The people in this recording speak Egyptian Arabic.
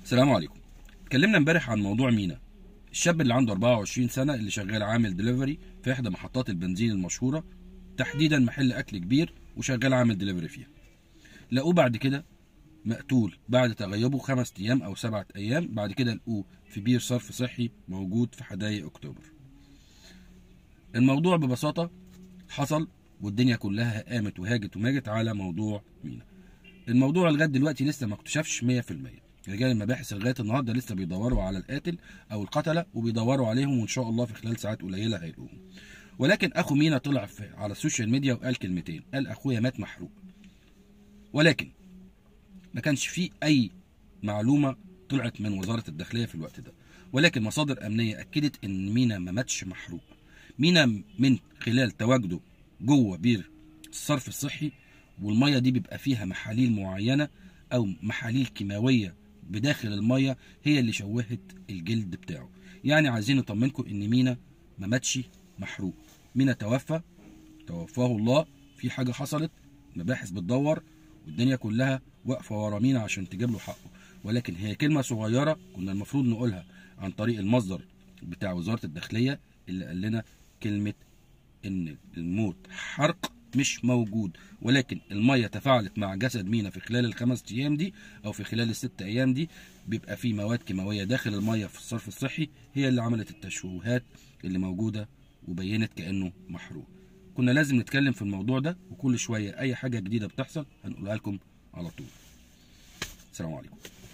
السلام عليكم اتكلمنا امبارح عن موضوع مينا الشاب اللي عنده 24 سنة اللي شغال عامل دليفري في إحدى محطات البنزين المشهورة تحديدا محل أكل كبير وشغال عامل دليفري فيها لقوه بعد كده مقتول بعد تغيبه خمس أيام أو سبعة أيام بعد كده لقوه في بير صرف صحي موجود في حدائق أكتوبر الموضوع ببساطة حصل والدنيا كلها قامت وهاجت وماجت على موضوع مينا الموضوع لغايه دلوقتي لسه ما اكتشفش 100% رجال المباحث لغايه النهارده لسه بيدوروا على القاتل او القتله وبيدوروا عليهم وان شاء الله في خلال ساعات قليله هيلاقوهم ولكن اخو مينا طلع في على السوشيال ميديا وقال كلمتين قال اخويا مات محروق ولكن ما كانش فيه اي معلومه طلعت من وزاره الداخليه في الوقت ده ولكن مصادر امنيه اكدت ان مينا ما ماتش محروق مينا من خلال تواجده جوه بير الصرف الصحي والميه دي بيبقى فيها محاليل معينه او محاليل كيماويه بداخل الميه هي اللي شوهت الجلد بتاعه يعني عايزين نطمنكم ان مينا ما ماتش محروق مينا توفى توفاه الله في حاجه حصلت مباحث بتدور والدنيا كلها واقفه ورا مينا عشان تجيب له حقه ولكن هي كلمه صغيره كنا المفروض نقولها عن طريق المصدر بتاع وزاره الداخليه اللي قال لنا كلمه ان الموت حرق مش موجود ولكن الميه تفاعلت مع جسد مينا في خلال الخمس ايام دي او في خلال الست ايام دي بيبقى في مواد كيماويه داخل الميه في الصرف الصحي هي اللي عملت التشوهات اللي موجوده وبينت كانه محروق كنا لازم نتكلم في الموضوع ده وكل شويه اي حاجه جديده بتحصل هنقولها لكم على طول السلام عليكم